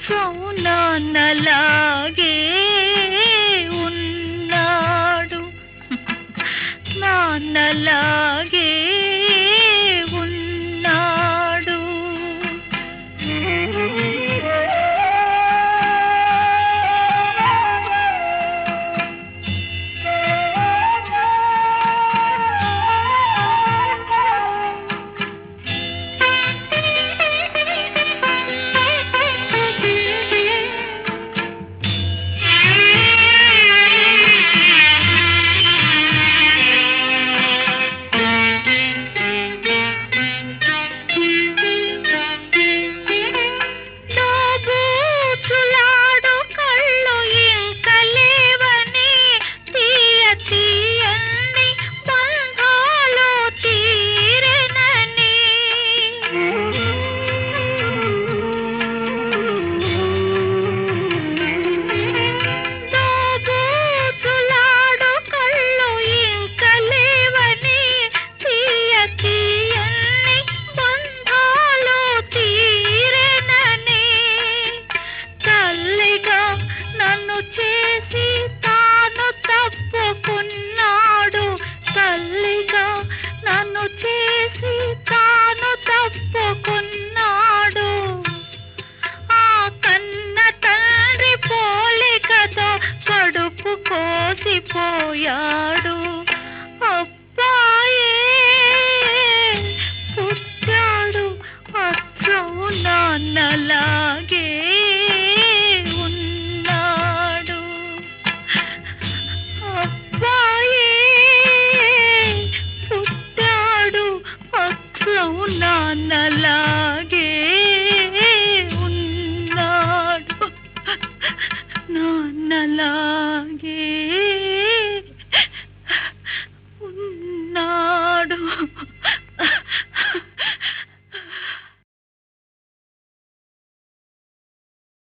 అచ్చం నాన్నలాగే ఉన్నాడు నాన్నలాగే ఉన్నాడు దోబూచులాడు కళ్ళు ఇంక లేవని తీయ తీయని బంధాలు తీరెనని దోబూచులాడు కళ్ళు ఇంక లేవని తీయ తీయని బంధాలు తీరెనని తల్లిగా నన్ను చేసి తాను తప్పుకున్నాడు తల్లిగా నన్ను చేసి తాను తప్పుకున్నాడు ఆ కన్న తండ్రి పోలికతో కడుపు కోసిపోయాడు అబ్బాయే పుట్టాడు అచ్చం నాన్నలాగే